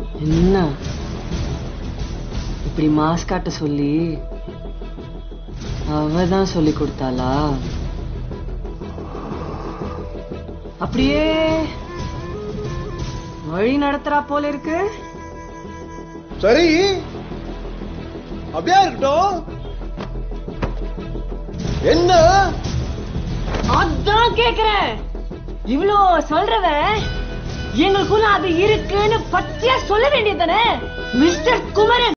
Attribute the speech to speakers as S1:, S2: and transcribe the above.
S1: என்ன இப்படி மாஸ் காட்ட சொல்லி அவ தான் சொல்லி கொடுத்தாளா அப்படியே வழி நடத்துறா போல இருக்கு
S2: சரி அப்படியே இருக்கட்டும் என்ன
S1: அதான் கேக்குறேன் இவ்ளோ சொல்றவ எங்களுக்குள்ள அது இருக்குன்னு பச்சையா சொல்ல வேண்டியதானே மிஸ்டர் குமரன்